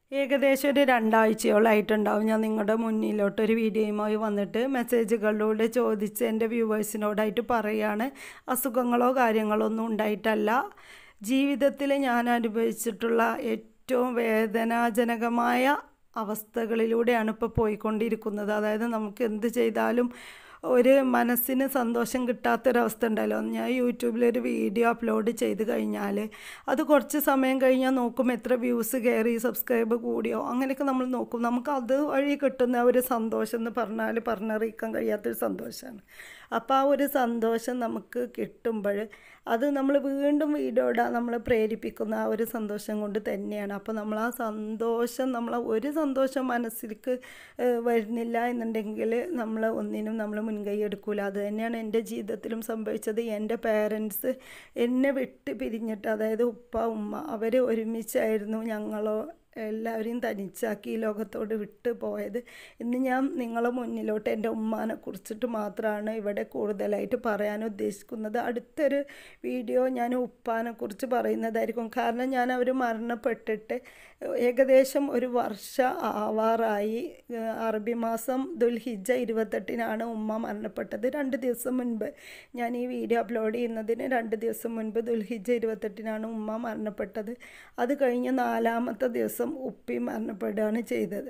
ഏകദേശം ഒരു രണ്ടാഴ്ചയോളായിട്ടുണ്ടാവും ഞാൻ നിങ്ങളുടെ മുന്നിലോട്ട് ഒരു വീഡിയോയുമായി വന്നിട്ട് മെസ്സേജുകളിലൂടെ ചോദിച്ച് എൻ്റെ വ്യൂവേഴ്സിനോടായിട്ട് പറയുകയാണ് അസുഖങ്ങളോ കാര്യങ്ങളോ ഒന്നും ഉണ്ടായിട്ടല്ല ജീവിതത്തിൽ ഞാൻ അനുഭവിച്ചിട്ടുള്ള ഏറ്റവും വേദനാജനകമായ അവസ്ഥകളിലൂടെയാണ് ഇപ്പോൾ പോയിക്കൊണ്ടിരിക്കുന്നത് അതായത് നമുക്ക് എന്ത് ചെയ്താലും ഒരു മനസ്സിന് സന്തോഷം കിട്ടാത്തൊരവസ്ഥ ഉണ്ടല്ലോ ഞാൻ യൂട്യൂബിലൊരു വീഡിയോ അപ്ലോഡ് ചെയ്ത് കഴിഞ്ഞാൽ അത് കുറച്ച് സമയം കഴിഞ്ഞാൽ നോക്കും എത്ര വ്യൂസ് കയറി സബ്സ്ക്രൈബ് കൂടിയോ അങ്ങനെയൊക്കെ നമ്മൾ നോക്കും നമുക്ക് അത് വഴി കിട്ടുന്ന ഒരു സന്തോഷം എന്ന് പറഞ്ഞാൽ പറഞ്ഞറിയിക്കാൻ കഴിയാത്തൊരു സന്തോഷമാണ് അപ്പോൾ ആ ഒരു സന്തോഷം നമുക്ക് കിട്ടുമ്പോൾ അത് നമ്മൾ വീണ്ടും വീഡിയോ ഇടാൻ നമ്മളെ പ്രേരിപ്പിക്കുന്ന ആ ഒരു സന്തോഷം കൊണ്ട് തന്നെയാണ് അപ്പോൾ നമ്മൾ ആ സന്തോഷം നമ്മൾ ഒരു സന്തോഷം മനസ്സിലേക്ക് ഏഹ്, വരുന്നില്ല എന്നുണ്ടെങ്കിൽ നമ്മൾ ഒന്നിനും നമ്മൾ മുൻകൈ എടുക്കൂല അത് തന്നെയാണ് എൻ്റെ ജീവിതത്തിലും സംഭവിച്ചത് എൻ്റെ പേരൻസ് എന്നെ വിട്ട് പിരിഞ്ഞിട്ട് അതായത് ഉപ്പ ഉമ്മ അവർ ഒരുമിച്ചായിരുന്നു ഞങ്ങളോ എല്ലാവരെയും തനിച്ചാക്കി ഈ ലോകത്തോട് വിട്ട് പോയത് ഇന്ന് ഞാൻ നിങ്ങളെ മുന്നിലോട്ട് എൻ്റെ ഉമ്മാനെ കുറിച്ചിട്ട് മാത്രമാണ് ഇവിടെ കൂടുതലായിട്ട് പറയാൻ ഉദ്ദേശിക്കുന്നത് അടുത്തൊരു വീഡിയോ ഞാൻ ഉപ്പാനെ കുറിച്ച് പറയുന്നതായിരിക്കും കാരണം ഞാൻ അവർ മരണപ്പെട്ടിട്ട് ഏകദേശം ഒരു വർഷം ആവാറായി ഏഹ് അറബി മാസം ദുൽഹിജ ഇരുപത്തെട്ടിനാണ് ഉമ്മ മരണപ്പെട്ടത് രണ്ട് ദിവസം മുൻപ് ഞാൻ ഈ വീഡിയോ അപ്ലോഡ് ചെയ്യുന്നതിന് രണ്ട് ദിവസം മുൻപ് ദുൽഹിജ ഇരുപത്തെട്ടിനാണ് ഉമ്മ മരണപ്പെട്ടത് അത് കഴിഞ്ഞ് നാലാമത്തെ ദിവസം ഉപ്പി മരണപ്പെടുകയാണ് ചെയ്തത്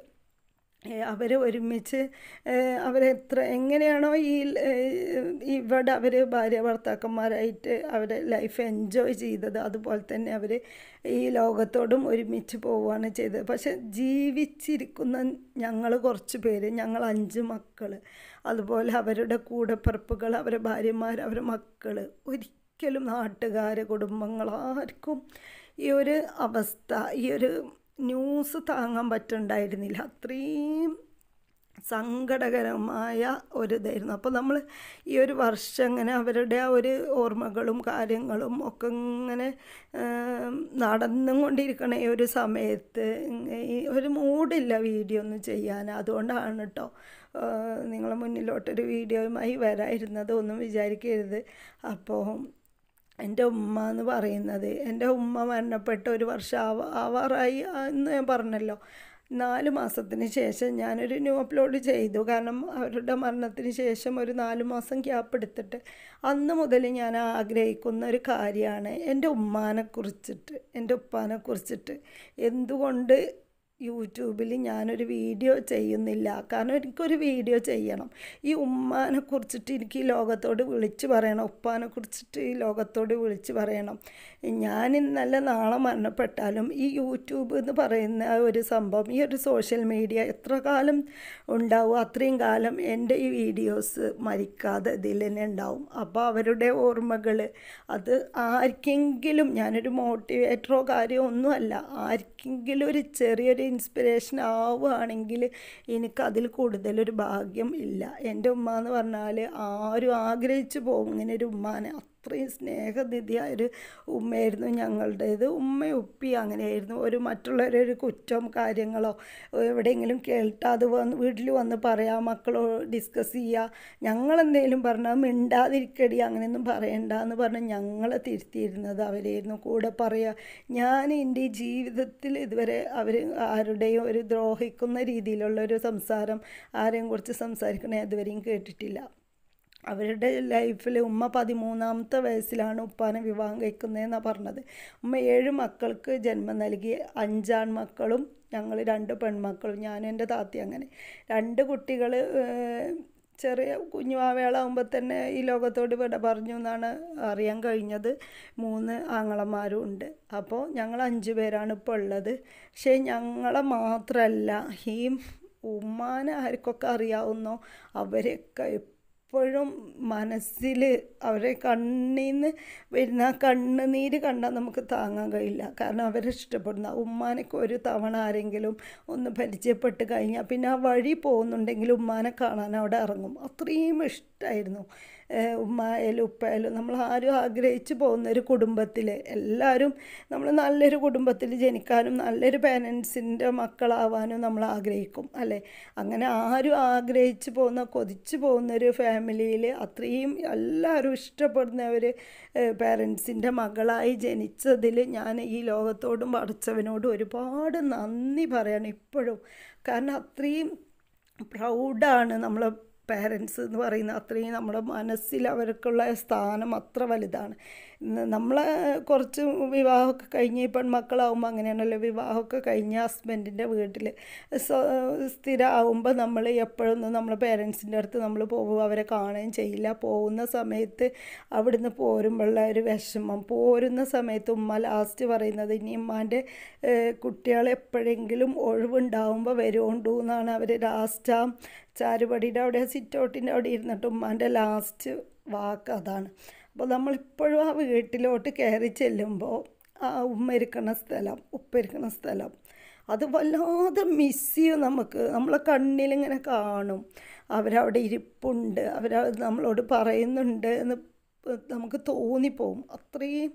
അവർ ഒരുമിച്ച് ഏഹ് അവരെത്ര എങ്ങനെയാണോ ഈ ഏഹ് ഇവിടെ അവർ ഭാര്യ ഭർത്താക്കന്മാരായിട്ട് അവരെ ലൈഫ് എൻജോയ് ചെയ്തത് അതുപോലെ തന്നെ അവർ ഈ ലോകത്തോടും ഒരുമിച്ച് പോവുകയാണ് ചെയ്തത് പക്ഷെ ജീവിച്ചിരിക്കുന്ന ഞങ്ങൾ കുറച്ച് പേര് ഞങ്ങൾ അഞ്ച് മക്കൾ അതുപോലെ അവരുടെ കൂടപ്പിറപ്പുകൾ അവരുടെ ഭാര്യമാർ അവരുടെ മക്കൾ ഒരിക്കലും നാട്ടുകാർ കുടുംബങ്ങൾ ആർക്കും ഈ ഒരു അവസ്ഥ ഈ ഒരു ന്യൂസ് താങ്ങാൻ പറ്റുന്നുണ്ടായിരുന്നില്ല അത്രയും സങ്കടകരമായ ഒരു ഇതായിരുന്നു അപ്പോൾ നമ്മൾ ഈ ഒരു വർഷം ഇങ്ങനെ അവരുടെ ആ ഒരു ഓർമ്മകളും കാര്യങ്ങളും ഒക്കെ ഇങ്ങനെ ഏം, നടന്നും കൊണ്ടിരിക്കണ ഈ ഒരു സമയത്ത് ഇങ്ങ- ഈ ഒരു മൂഡില്ല വീഡിയോ ഒന്നും ചെയ്യാൻ അതുകൊണ്ടാണ് കേട്ടോ നിങ്ങളെ മുന്നിലോട്ടൊരു വീഡിയോയുമായി വരായിരുന്നത് ഒന്നും വിചാരിക്കരുത് അപ്പോൾ എൻ്റെ ഉമ്മ എന്ന് പറയുന്നത് എൻ്റെ ഉമ്മ മരണപ്പെട്ട് ഒരു വർഷം ആവ ആവാറായി ആ, എന്ന് ഞാൻ പറഞ്ഞല്ലോ നാല് മാസത്തിന് ശേഷം ഞാനൊരു ന്യൂ അപ്ലോഡ് ചെയ്തു കാരണം അവരുടെ മരണത്തിന് ശേഷം ഒരു നാല് മാസം ഗ്യാപ്പ് എടുത്തിട്ട് അന്ന് മുതൽ ഞാൻ ആഗ്രഹിക്കുന്ന ഒരു കാര്യമാണ് എൻ്റെ ഉമ്മാനെ കുറിച്ചിട്ട് എൻ്റെ ഉപ്പാനെ കുറിച്ചിട്ട് എന്തുകൊണ്ട് യൂട്യൂബിൽ ഞാനൊരു വീഡിയോ ചെയ്യുന്നില്ല കാരണം എനിക്കൊരു വീഡിയോ ചെയ്യണം ഈ ഉമ്മാനെ കുറിച്ചിട്ട് എനിക്ക് ഈ ലോകത്തോട് വിളിച്ച് പറയണം ഉപ്പാനെ കുറിച്ചിട്ട് ഈ ലോകത്തോട് വിളിച്ച് പറയണം ഞാൻ ഇന്നല്ല നാളെ മരണപ്പെട്ടാലും ഈ യൂട്യൂബ് എന്ന് പറയുന്ന ആ ഒരു സംഭവം ഈ ഒരു സോഷ്യൽ മീഡിയ എത്ര കാലം ഉണ്ടാവും അത്രയും കാലം എൻ്റെ ഈ വീഡിയോസ് മരിക്കാതെ ഇതിൽ തന്നെ ഉണ്ടാവും അപ്പോൾ അവരുടെ ഓർമ്മകൾ അത് ആർക്കെങ്കിലും ഞാനൊരു മോട്ടിവേറ്ററോ കാര്യമോ ഒന്നുമല്ല ആർക്കെങ്കിലും ഒരു ചെറിയൊരു ഇൻസ്പിറേഷൻ ആവുകയാണെങ്കിൽ എനിക്ക് അതിൽ കൂടുതലൊരു ഭാഗ്യം ഇല്ല എൻ്റെ ഉമ്മ എന്ന് പറഞ്ഞാൽ ആരും ആഗ്രഹിച്ചു പോകും ഇങ്ങനെ ഒരു ഉമ്മാനെ അത്രയും സ്നേഹനിധിയായ ഒരു ഉമ്മയായിരുന്നു ഞങ്ങളുടേത് ഉമ്മയും ഉപ്പി അങ്ങനെയായിരുന്നു ഒരു മറ്റുള്ളവരുടെ ഒരു കുറ്റം കാര്യങ്ങളോ എവിടെയെങ്കിലും കേൾട്ടാ അത് വന്ന് വീട്ടിൽ വന്ന് പറയാം മക്കളോ ഡിസ്കസ് ചെയ്യുക ഞങ്ങളെന്തെങ്കിലും പറഞ്ഞാൽ മിണ്ടാതിരിക്കടി അങ്ങനെയൊന്നും പറയണ്ട എന്ന് പറഞ്ഞ് ഞങ്ങളെ തിരുത്തിയിരുന്നത് അവരായിരുന്നു കൂടെ പറയുക ഞാൻ എൻ്റെ ഈ ജീവിതത്തിൽ ഇതുവരെ അവർ ആരുടെയും ഒരു ദ്രോഹിക്കുന്ന രീതിയിലുള്ള ഒരു സംസാരം ആരെയും കുറിച്ച് സംസാരിക്കണേ ഇതുവരെയും കേട്ടിട്ടില്ല അവരുടെ ലൈഫിൽ ഉമ്മ പതിമൂന്നാമത്തെ വയസ്സിലാണ് ഉപ്പാനെ വിവാഹം കഴിക്കുന്നതെന്നാണ് പറഞ്ഞത് ഉമ്മ ഏഴ് മക്കൾക്ക് ജന്മം നൽകി അഞ്ചാൺ മക്കളും ഞങ്ങൾ രണ്ട് പെൺമക്കളും ഞാനും എൻ്റെ താത്തി അങ്ങനെ രണ്ട് കുട്ടികൾ ചെറിയ കുഞ്ഞുവാവേളാകുമ്പോൾ തന്നെ ഈ ലോകത്തോട് വിട പറഞ്ഞു എന്നാണ് അറിയാൻ കഴിഞ്ഞത് മൂന്ന് ആങ്ങളമാരും ഉണ്ട് അപ്പോൾ ഞങ്ങൾ അഞ്ച് പേരാണ് ഇപ്പോൾ ഉള്ളത് പക്ഷേ ഞങ്ങളെ മാത്രമല്ല ഈ ഉമ്മാനെ ആർക്കൊക്കെ അറിയാവുന്നോ അവരെയൊക്കെ എപ്പോഴും മനസ്സിൽ അവരെ കണ്ണീന്ന് വരുന്ന ആ കണ്ണുനീര് കണ്ടാൽ നമുക്ക് താങ്ങാൻ കഴിയില്ല കാരണം അവരെ ഇഷ്ടപ്പെടുന്ന ഉമ്മാനൊക്കെ ഒരു തവണ ആരെങ്കിലും ഒന്ന് പരിചയപ്പെട്ട് കഴിഞ്ഞാൽ പിന്നെ ആ വഴി പോകുന്നുണ്ടെങ്കിൽ ഉമ്മാനെ കാണാൻ അവിടെ ഇറങ്ങും അത്രയും ഇഷ്ടമായിരുന്നു ഉമ്മായാലും ഉപ്പായാലും നമ്മൾ ആരും ആഗ്രഹിച്ചു പോകുന്ന ഒരു കുടുംബത്തിൽ എല്ലാവരും നമ്മൾ നല്ലൊരു കുടുംബത്തിൽ ജനിക്കാനും നല്ലൊരു പേരൻസിൻ്റെ മക്കളാവാനും നമ്മൾ ആഗ്രഹിക്കും അല്ലേ അങ്ങനെ ആരും ആഗ്രഹിച്ചു പോകുന്ന കൊതിച്ചു പോകുന്ന ഒരു ഫാമിലിയിൽ അത്രയും എല്ലാവരും ഇഷ്ടപ്പെടുന്ന ഒരു പേരൻസിൻ്റെ മകളായി ജനിച്ചതിൽ ഞാൻ ഈ ലോകത്തോടും പഠിച്ചവനോടും ഒരുപാട് നന്ദി പറയണം ഇപ്പോഴും കാരണം അത്രയും പ്രൗഡാണ് നമ്മളെ പേരൻസ് എന്ന് പറയുന്ന അത്രയും നമ്മുടെ മനസ്സിൽ അവർക്കുള്ള സ്ഥാനം അത്ര വലുതാണ് നമ്മളെ കുറച്ച് വിവാഹമൊക്കെ കഴിഞ്ഞ് പെൺമക്കളാവുമ്പോൾ അങ്ങനെയാണല്ലോ വിവാഹമൊക്കെ കഴിഞ്ഞ ഹസ്ബൻഡിൻ്റെ വീട്ടിൽ സ്ഥിരമാവുമ്പോൾ നമ്മൾ എപ്പോഴൊന്നും നമ്മളെ പേരൻസിൻ്റെ അടുത്ത് നമ്മൾ പോകും അവരെ കാണുകയും ചെയ്യില്ല പോകുന്ന സമയത്ത് അവിടുന്ന് പോരുമ്പോഴുള്ള ഒരു വിഷമം പോരുന്ന സമയത്ത് ഉമ്മ ലാസ്റ്റ് പറയുന്നത് ഇനി ഉമ്മാൻ്റെ കുട്ടികൾ എപ്പോഴെങ്കിലും ഒഴിവുണ്ടാവുമ്പോൾ വരുകൊണ്ടു എന്നാണ് അവർ ലാസ്റ്റ് ആ ചാരുപടിയുടെ അവിടെ സിറ്റൗട്ടിൻ്റെ അവിടെ ഇരുന്നിട്ട് ഉമ്മാൻ്റെ ലാസ്റ്റ് വാക്ക് അതാണ് അപ്പോൾ നമ്മളിപ്പോഴും ആ വീട്ടിലോട്ട് കയറി ചെല്ലുമ്പോൾ ആ ഉമ്മ ഇരിക്കുന്ന സ്ഥലം ഉപ്പ ഇരിക്കുന്ന സ്ഥലം അത് വല്ലാതെ മിസ് ചെയ്യും നമുക്ക് നമ്മളെ കണ്ണിലിങ്ങനെ കാണും അവരവിടെ ഇരിപ്പുണ്ട് അവർ നമ്മളോട് പറയുന്നുണ്ട് എന്ന് നമുക്ക് തോന്നിപ്പോവും അത്രയും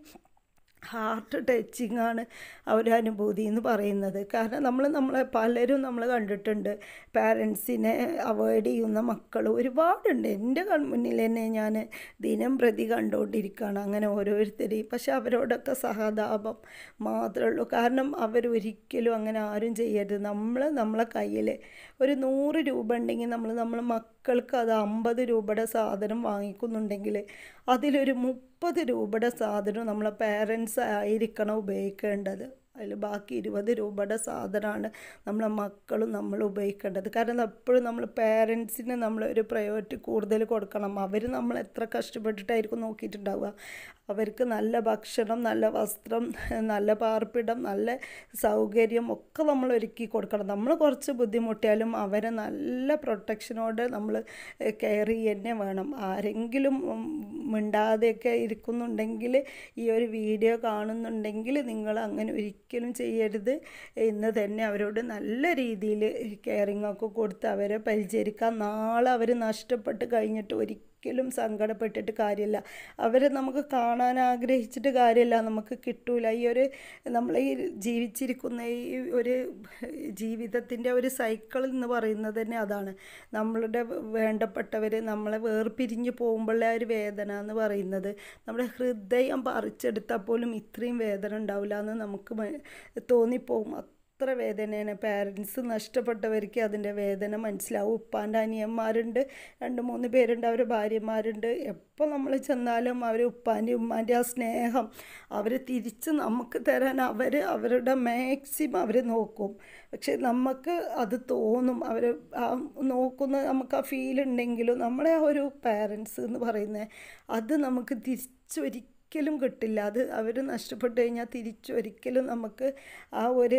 ഹാർട്ട് ടച്ചിങ് ആണ് ആ ഒരു അനുഭൂതി എന്ന് പറയുന്നത് കാരണം നമ്മൾ നമ്മളെ പലരും നമ്മൾ കണ്ടിട്ടുണ്ട് പാരൻസിനെ അവോയ്ഡ് ചെയ്യുന്ന മക്കൾ ഒരുപാടുണ്ട് എൻ്റെ കൺമുന്നിൽ തന്നെ ഞാൻ ദിനം പ്രതി കണ്ടുകൊണ്ടിരിക്കുകയാണ് അങ്ങനെ ഓരോരുത്തരെയും പക്ഷെ അവരോടൊക്കെ സഹതാപം മാത്രമേ ഉള്ളൂ കാരണം അവരൊരിക്കലും അങ്ങനെ ആരും ചെയ്യരുത് നമ്മൾ നമ്മളെ കയ്യിൽ ഒരു നൂറ് രൂപ ഉണ്ടെങ്കിൽ നമ്മൾ നമ്മളെ മക്കൾക്ക് അത് അമ്പത് രൂപയുടെ സാധനം വാങ്ങിക്കുന്നുണ്ടെങ്കിൽ അതിലൊരു മുപ്പത് രൂപയുടെ സാധനം നമ്മളെ പേരൻസ് ആയിരിക്കണം ഉപയോഗിക്കേണ്ടത് അതിൽ ബാക്കി ഇരുപത് രൂപയുടെ സാധനമാണ് നമ്മളെ മക്കളും നമ്മൾ ഉപയോഗിക്കേണ്ടത് കാരണം എപ്പോഴും നമ്മൾ പേരൻസിന് നമ്മൾ ഒരു പ്രയോറിറ്റി കൂടുതൽ കൊടുക്കണം അവർ നമ്മൾ എത്ര കഷ്ടപ്പെട്ടിട്ടായിരിക്കും നോക്കിയിട്ടുണ്ടാവുക അവർക്ക് നല്ല ഭക്ഷണം നല്ല വസ്ത്രം നല്ല പാർപ്പിടം നല്ല സൗകര്യം ഒക്കെ നമ്മൾ ഒരുക്കി കൊടുക്കണം നമ്മൾ കുറച്ച് ബുദ്ധിമുട്ടിയാലും അവരെ നല്ല പ്രൊട്ടക്ഷനോടെ നമ്മൾ കെയർ തന്നെ വേണം ആരെങ്കിലും മിണ്ടാതെയൊക്കെ ഇരിക്കുന്നുണ്ടെങ്കിൽ ഈ ഒരു വീഡിയോ കാണുന്നുണ്ടെങ്കിൽ നിങ്ങൾ അങ്ങനെ ഒരിക്കലും ചെയ്യരുത് ഇന്ന് തന്നെ അവരോട് നല്ല രീതിയിൽ കെയറിങ് ഒക്കെ കൊടുത്ത് അവരെ പരിചരിക്കാൻ നാളെ അവർ നഷ്ടപ്പെട്ട് കഴിഞ്ഞിട്ട് ഒരിക്കലും ഒരിക്കലും സങ്കടപ്പെട്ടിട്ട് കാര്യമില്ല അവരെ നമുക്ക് കാണാൻ ആഗ്രഹിച്ചിട്ട് കാര്യമില്ല നമുക്ക് കിട്ടൂല ഈ ഒരു നമ്മൾ ഈ ജീവിച്ചിരിക്കുന്ന ഈ ഒരു ജീവിതത്തിൻ്റെ ഒരു സൈക്കിൾ എന്ന് പറയുന്നത് തന്നെ അതാണ് നമ്മളുടെ വേണ്ടപ്പെട്ടവർ നമ്മളെ വേർപിരിഞ്ഞ് പോകുമ്പോഴുള്ള ഒരു വേദന എന്ന് പറയുന്നത് നമ്മുടെ ഹൃദയം പറിച്ചെടുത്താൽ പോലും ഇത്രയും വേദന ഉണ്ടാവില്ല എന്ന് നമുക്ക് തോന്നിപ്പോവും അത്ര വേദനയാണ് പാരൻസ് നഷ്ടപ്പെട്ടവർക്ക് അതിൻ്റെ വേദന മനസ്സിലാവും ഉപ്പാൻ്റെ അനിയന്മാരുണ്ട് രണ്ട് മൂന്ന് പേരുണ്ട് അവരുടെ ഭാര്യമാരുണ്ട് എപ്പോൾ നമ്മൾ ചെന്നാലും അവർ ഉപ്പാൻ്റെ ഉമ്മാൻ്റെ ആ സ്നേഹം അവർ തിരിച്ച് നമുക്ക് തരാൻ അവർ അവരുടെ മാക്സിമം അവർ നോക്കും പക്ഷെ നമുക്ക് അത് തോന്നും അവർ ആ നോക്കുന്ന നമുക്ക് ആ ഫീൽ ഉണ്ടെങ്കിലും നമ്മളെ ആ ഒരു പാരൻസ് എന്ന് പറയുന്നത് അത് നമുക്ക് തിരിച്ചൊരിക്കലും ഒരിക്കലും കിട്ടില്ല അത് അവർ നഷ്ടപ്പെട്ട് കഴിഞ്ഞാൽ തിരിച്ചൊരിക്കലും നമുക്ക് ആ ഒരു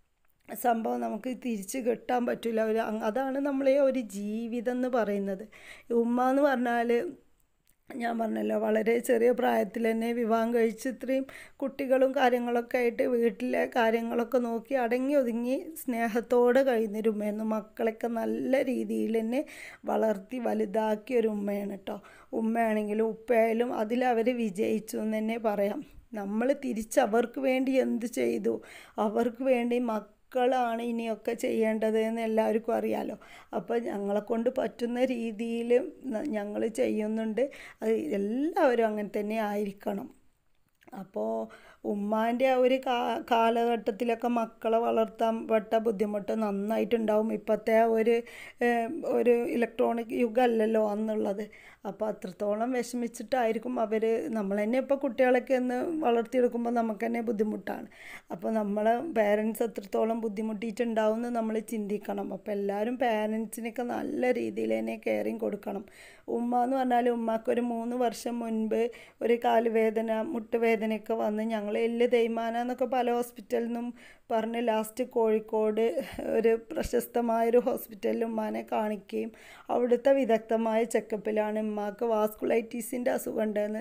സംഭവം നമുക്ക് തിരിച്ച് കിട്ടാൻ പറ്റില്ല ഒരു അതാണ് നമ്മളെ ഒരു ജീവിതം എന്ന് പറയുന്നത് ഉമ്മ എന്ന് പറഞ്ഞാൽ ഞാൻ പറഞ്ഞല്ലോ വളരെ ചെറിയ പ്രായത്തിൽ തന്നെ വിവാഹം കഴിച്ച് ഇത്രയും കുട്ടികളും കാര്യങ്ങളൊക്കെ ആയിട്ട് വീട്ടിലെ കാര്യങ്ങളൊക്കെ നോക്കി അടങ്ങി ഒതുങ്ങി സ്നേഹത്തോടെ കഴിയുന്നൊരു ഉമ്മയായിരുന്നു മക്കളൊക്കെ നല്ല രീതിയിൽ തന്നെ വളർത്തി വലുതാക്കിയ ഒരു ഉമ്മയാണ് കേട്ടോ ഉമ്മയാണെങ്കിലും ഉപ്പയായാലും അതിലവർ വിജയിച്ചു എന്ന് തന്നെ പറയാം നമ്മൾ തിരിച്ച് അവർക്ക് വേണ്ടി എന്ത് ചെയ്തു അവർക്ക് വേണ്ടി മക്ക മക്കളാണ് ഇനിയൊക്കെ ചെയ്യേണ്ടത് എന്ന് എല്ലാവർക്കും അറിയാലോ അപ്പോൾ ഞങ്ങളെ കൊണ്ട് പറ്റുന്ന രീതിയിൽ ഞങ്ങൾ ചെയ്യുന്നുണ്ട് അത് എല്ലാവരും അങ്ങനെ തന്നെ ആയിരിക്കണം അപ്പോൾ ഉമ്മാൻ്റെ ആ ഒരു കാ കാലഘട്ടത്തിലൊക്കെ മക്കളെ വളർത്താൻ പെട്ട ബുദ്ധിമുട്ട് നന്നായിട്ടുണ്ടാവും ഇപ്പോഴത്തെ ആ ഒരു ഒരു ഇലക്ട്രോണിക് യുഗമല്ലല്ലോ അന്നുള്ളത് അപ്പോൾ അത്രത്തോളം വിഷമിച്ചിട്ടായിരിക്കും അവർ നമ്മൾ തന്നെ ഇപ്പോൾ കുട്ടികളൊക്കെ ഒന്ന് വളർത്തിയെടുക്കുമ്പോൾ നമുക്ക് തന്നെ ബുദ്ധിമുട്ടാണ് അപ്പോൾ നമ്മളെ പേരൻസ് എത്രത്തോളം ബുദ്ധിമുട്ടിയിട്ടുണ്ടാവും എന്ന് നമ്മൾ ചിന്തിക്കണം അപ്പോൾ എല്ലാവരും പേരൻസിനൊക്കെ നല്ല രീതിയിൽ തന്നെ കെയറിങ് കൊടുക്കണം ഉമ്മ എന്ന് പറഞ്ഞാൽ ഉമ്മക്കൊരു മൂന്ന് വർഷം മുൻപ് ഒരു കാലുവേദന മുട്ടുവേദനയൊക്കെ വന്ന് ഞങ്ങൾ എല്ല് തേയ്മാന എന്നൊക്കെ പല ഹോസ്പിറ്റലിൽ നിന്നും പറഞ്ഞ് ലാസ്റ്റ് കോഴിക്കോട് ഒരു പ്രശസ്തമായൊരു ഹോസ്പിറ്റലിൽ ഉമ്മാനെ കാണിക്കുകയും അവിടുത്തെ വിദഗ്ധമായ ചെക്കപ്പിലാണ് ഉമ്മാക്ക് വാസ്കുലൈറ്റീസിൻ്റെ അസുഖം ഉണ്ടെന്ന്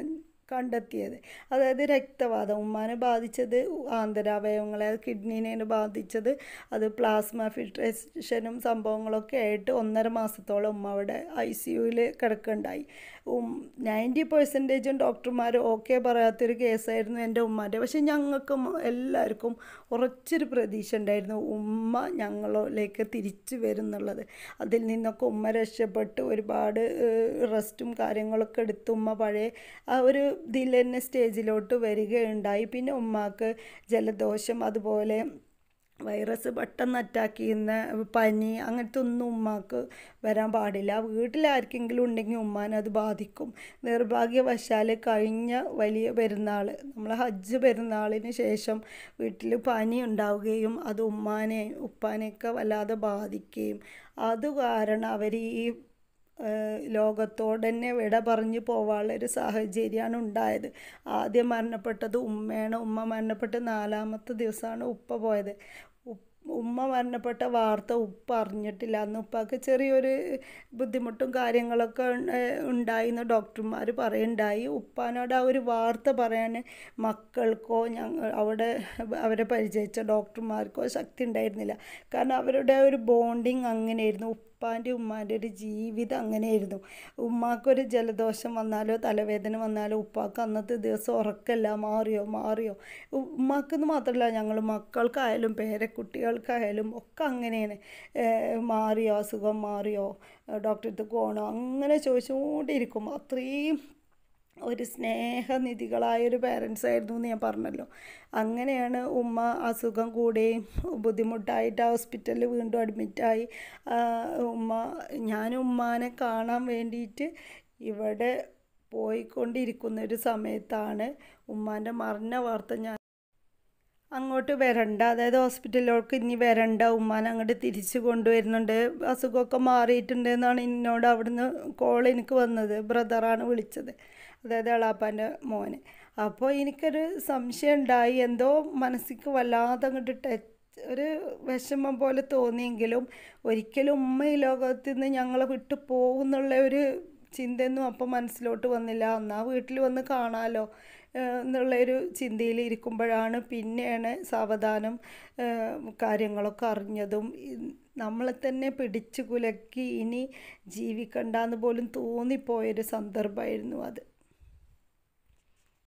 കണ്ടെത്തിയത് അതായത് രക്തവാദം ഉമ്മാനെ ബാധിച്ചത് ആന്തരാവയവങ്ങളെ കിഡ്നീനെ ബാധിച്ചത് അത് പ്ലാസ്മ ഫിൽട്രേഷനും സംഭവങ്ങളൊക്കെ ആയിട്ട് ഒന്നര മാസത്തോളം ഉമ്മ അവിടെ ഐ സി യുവിൽ കിടക്കുകയുണ്ടായി നയൻറ്റി പെർസെൻറ്റേജും ഡോക്ടർമാർ ഓക്കെ പറയാത്തൊരു കേസായിരുന്നു എൻ്റെ ഉമ്മാൻ്റെ പക്ഷെ ഞങ്ങൾക്കും എല്ലാവർക്കും ഉറച്ചൊരു പ്രതീക്ഷ ഉണ്ടായിരുന്നു ഉമ്മ ഞങ്ങളിലേക്ക് തിരിച്ചു വരും എന്നുള്ളത് അതിൽ നിന്നൊക്കെ ഉമ്മ രക്ഷപ്പെട്ട് ഒരുപാട് റെസ്റ്റും കാര്യങ്ങളൊക്കെ എടുത്ത് ഉമ്മ പഴയ ആ ഒരു ഇതിൽ തന്നെ സ്റ്റേജിലോട്ട് വരികയുണ്ടായി പിന്നെ ഉമ്മാക്ക് ജലദോഷം അതുപോലെ വൈറസ് പെട്ടെന്ന് അറ്റാക്ക് ചെയ്യുന്ന പനി അങ്ങനത്തെ ഒന്നും ഉമ്മാക്ക് വരാൻ പാടില്ല വീട്ടിലാർക്കെങ്കിലും ഉണ്ടെങ്കിൽ ഉമ്മാനെ അത് ബാധിക്കും നിർഭാഗ്യവശാൽ കഴിഞ്ഞ വലിയ പെരുന്നാൾ നമ്മൾ ഹജ്ജ് പെരുന്നാളിന് ശേഷം വീട്ടിൽ പനി ഉണ്ടാവുകയും അത് ഉമ്മാനെ ഉപ്പാനെയൊക്കെ വല്ലാതെ ബാധിക്കുകയും അത് കാരണം അവർ ഈ ലോകത്തോട് തന്നെ വിട പറഞ്ഞു പോകാനുള്ള ഒരു സാഹചര്യമാണ് ഉണ്ടായത് ആദ്യം മരണപ്പെട്ടത് ഉമ്മയാണ് ഉമ്മ മരണപ്പെട്ട് നാലാമത്തെ ദിവസമാണ് ഉപ്പ പോയത് ഉമ്മ മരണപ്പെട്ട വാർത്ത ഉപ്പ അറിഞ്ഞിട്ടില്ല അന്ന് ഉപ്പാക്ക് ചെറിയൊരു ബുദ്ധിമുട്ടും കാര്യങ്ങളൊക്കെ ഉണ്ടായിന്ന് ഡോക്ടർമാർ പറയുണ്ടായി ഉപ്പാനോട് ആ ഒരു വാർത്ത പറയാൻ മക്കൾക്കോ ഞങ്ങൾ അവിടെ അവരെ പരിചയിച്ച ഡോക്ടർമാർക്കോ ശക്തി ഉണ്ടായിരുന്നില്ല കാരണം അവരുടെ ഒരു ബോണ്ടിങ് അങ്ങനെയായിരുന്നു ഉപ്പാൻ്റെ ഉമ്മാൻ്റെ ഒരു ജീവിതം അങ്ങനെയായിരുന്നു ഉമ്മാക്കൊരു ജലദോഷം വന്നാലോ തലവേദന വന്നാലോ ഉപ്പാക്ക് അന്നത്തെ ദിവസം ഉറക്കല്ല മാറിയോ മാറിയോ ഉമ്മാക്കെന്ന് മാത്രമല്ല ഞങ്ങൾ മക്കൾക്കായാലും പേരക്കുട്ടികൾക്കായാലും ഒക്കെ അങ്ങനെയാണ് മാറിയോ അസുഖം മാറിയോ ഡോക്ടറെ അടുത്ത് പോകണോ അങ്ങനെ ചോദിച്ചുകൊണ്ടിരിക്കും അത്രയും ഒരു സ്നേഹനിധികളായൊരു പാരൻസ് ആയിരുന്നു എന്ന് ഞാൻ പറഞ്ഞല്ലോ അങ്ങനെയാണ് ഉമ്മ അസുഖം കൂടുകയും ബുദ്ധിമുട്ടായിട്ട് ഹോസ്പിറ്റലിൽ വീണ്ടും അഡ്മിറ്റായി ഉമ്മ ഞാൻ ഉമ്മാനെ കാണാൻ വേണ്ടിയിട്ട് ഇവിടെ പോയിക്കൊണ്ടിരിക്കുന്ന ഒരു സമയത്താണ് ഉമ്മാൻ്റെ മരണ വാർത്ത ഞാൻ അങ്ങോട്ട് വരണ്ട അതായത് ഹോസ്പിറ്റലിലേക്ക് ഇനി വരണ്ട ഉമ്മാനെ അങ്ങോട്ട് തിരിച്ചു കൊണ്ടുവരുന്നുണ്ട് അസുഖമൊക്കെ മാറിയിട്ടുണ്ട് എന്നാണ് എന്നോട് അവിടുന്ന് കോൾ എനിക്ക് വന്നത് ബ്രദറാണ് വിളിച്ചത് അതായത് എളാപ്പാൻ്റെ മോന് അപ്പോൾ എനിക്കൊരു സംശയം ഉണ്ടായി എന്തോ മനസ്സിക്ക് വല്ലാതെ അങ്ങോട്ട് ടച്ച് ഒരു വിഷമം പോലെ തോന്നിയെങ്കിലും ഒരിക്കലും ഉമ്മ ഈ ലോകത്തിൽ നിന്ന് ഞങ്ങളെ വിട്ടു പോകുന്നുള്ള ഒരു ചിന്തയൊന്നും അപ്പം മനസ്സിലോട്ട് വന്നില്ല എന്നാൽ വീട്ടിൽ വന്ന് കാണാമല്ലോ എന്നുള്ളൊരു ചിന്തയിൽ ഇരിക്കുമ്പോഴാണ് പിന്നെയാണ് സാവധാനം കാര്യങ്ങളൊക്കെ അറിഞ്ഞതും നമ്മളെ തന്നെ പിടിച്ചു കുലക്കി ഇനി ജീവിക്കണ്ടെന്ന് പോലും തോന്നിപ്പോയൊരു സന്ദർഭമായിരുന്നു അത്